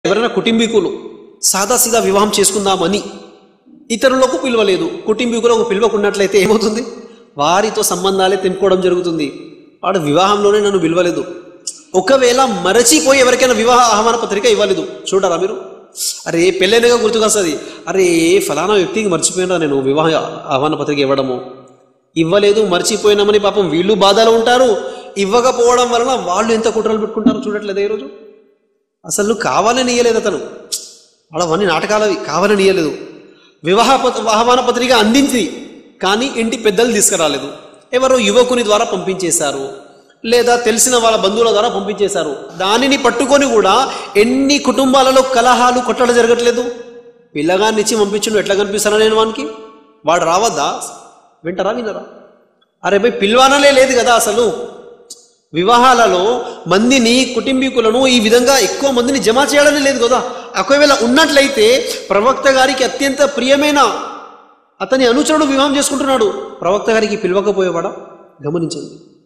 ఎవరైనా కుటుంబీకులు సాదాసీదా వివాహం చేసుకుందామని ఇతరులకు పిలవలేదు కుటుంబీకులకు పిలవకున్నట్లయితే ఏమవుతుంది వారితో సంబంధాలే తెంపుకోవడం జరుగుతుంది వాడు వివాహంలోనే నన్ను పిలవలేదు ఒకవేళ మరచిపోయి ఎవరికైనా వివాహ ఆహ్వాన పత్రిక ఇవ్వలేదు చూడరా మీరు అరే పెళ్ళైనగా గుర్తుకొస్తుంది అరే ఫలానా వ్యక్తికి మర్చిపోయినా నేను వివాహ ఆహ్వాన పత్రిక ఇవ్వడము ఇవ్వలేదు మర్చిపోయినామని పాపం వీళ్ళు బాధలో ఉంటారు ఇవ్వకపోవడం వలన వాళ్ళు ఎంత కుట్రలు పెట్టుకుంటారో చూడట్లేదు ఈరోజు అసలు నువ్వు కావాలని ఇయ్యలేదు అతను వాడు అవన్నీ నాటకాలవి కావాలని ఇయ్యలేదు వివాహ పత- ఆహ్వాన పత్రిక అందించి కానీ ఇంటి పెద్దలు తీసుకురాలేదు ఎవరో యువకుని ద్వారా పంపించేశారు లేదా తెలిసిన వాళ్ళ బంధువుల ద్వారా పంపించేశారు దానిని పట్టుకొని కూడా ఎన్ని కుటుంబాలలో కలహాలు కొట్టడం జరగట్లేదు పిల్లగాన్ని ఇచ్చి పంపించు ఎట్లా కనిపిస్తారా నేను వానికి వాడు రావద్దా వింటారా వినరా అరే భయ్ పిల్వానలే లేదు కదా అసలు వివాహాలలో మందిని కుటుంబీకులను ఈ విధంగా ఎక్కువ మందిని జమ చేయడమే లేదు కదా ఒకవేళ ఉన్నట్లయితే ప్రవక్త గారికి అత్యంత ప్రియమైన అతని అనుచరుడు వివాహం చేసుకుంటున్నాడు ప్రవక్త గారికి పిలవకపోయేవాడా గమనించండి